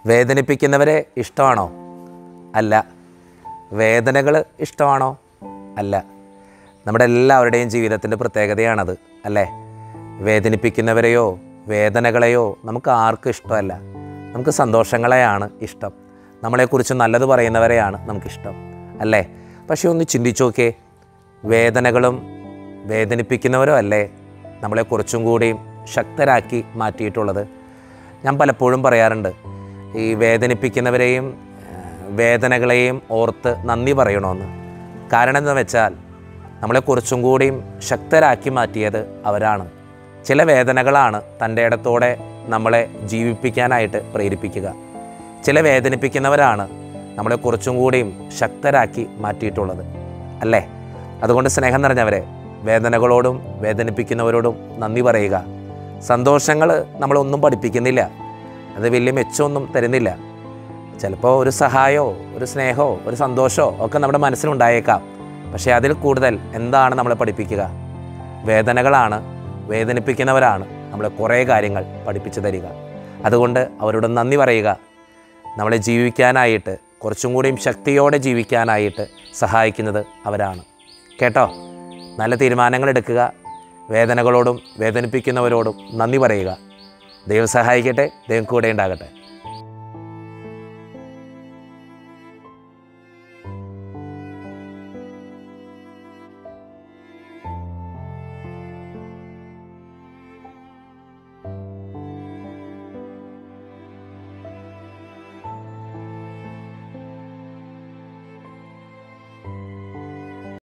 വേദനിപ്പിക്കുന്നവരെ ഇഷ്ടമാണോ അല്ല വേദനകൾ ഇഷ്ടമാണോ അല്ല നമ്മുടെ എല്ലാവരുടെയും ജീവിതത്തിൻ്റെ പ്രത്യേകതയാണത് അല്ലേ വേദനിപ്പിക്കുന്നവരെയോ വേദനകളെയോ നമുക്ക് ആർക്കും ഇഷ്ടമല്ല നമുക്ക് സന്തോഷങ്ങളെയാണ് ഇഷ്ടം നമ്മളെക്കുറിച്ച് നല്ലത് പറയുന്നവരെയാണ് നമുക്കിഷ്ടം അല്ലേ പക്ഷേ ഒന്ന് ചിന്തിച്ചു നോക്കേ വേദനകളും വേദനിപ്പിക്കുന്നവരോ അല്ലേ നമ്മളെ കുറച്ചും കൂടിയും ശക്തരാക്കി മാറ്റിയിട്ടുള്ളത് ഞാൻ പലപ്പോഴും പറയാറുണ്ട് ഈ വേദനിപ്പിക്കുന്നവരെയും ഏഹ്, വേദനകളെയും ഓർത്ത് നന്ദി പറയണമെന്ന് കാരണം എന്താണെന്ന് വെച്ചാൽ നമ്മളെ കുറച്ചും കൂടിയും ശക്തരാക്കി മാറ്റിയത് അവരാണ് ചില വേദനകളാണ് തൻ്റെ ഇടത്തോടെ നമ്മളെ ജീവിപ്പിക്കാനായിട്ട് പ്രേരിപ്പിക്കുക ചില വേദനിപ്പിക്കുന്നവരാണ് നമ്മളെ കുറച്ചും കൂടിയും ശക്തരാക്കി മാറ്റിയിട്ടുള്ളത് അല്ലേ അതുകൊണ്ട് സ്നേഹം നിറഞ്ഞവരെ വേദനകളോടും വേദനിപ്പിക്കുന്നവരോടും നന്ദി പറയുക സന്തോഷങ്ങൾ നമ്മളൊന്നും പഠിപ്പിക്കുന്നില്ല അത് വലിയ മെച്ചമൊന്നും തരുന്നില്ല ചിലപ്പോൾ ഒരു സഹായമോ ഒരു സ്നേഹമോ ഒരു സന്തോഷമോ ഒക്കെ നമ്മുടെ മനസ്സിലുണ്ടായേക്കാം പക്ഷേ അതിൽ കൂടുതൽ എന്താണ് നമ്മളെ പഠിപ്പിക്കുക വേദനകളാണ് വേദനിപ്പിക്കുന്നവരാണ് നമ്മളെ കുറേ കാര്യങ്ങൾ പഠിപ്പിച്ചു തരിക അതുകൊണ്ട് അവരോട് നന്ദി പറയുക നമ്മളെ ജീവിക്കാനായിട്ട് കുറച്ചും കൂടിയും ശക്തിയോടെ ജീവിക്കാനായിട്ട് സഹായിക്കുന്നത് അവരാണ് കേട്ടോ നല്ല തീരുമാനങ്ങൾ എടുക്കുക വേദനകളോടും വേദനിപ്പിക്കുന്നവരോടും നന്ദി പറയുക ദൈവം സഹായിക്കട്ടെ ദൈവം കൂടെ ഉണ്ടാകട്ടെ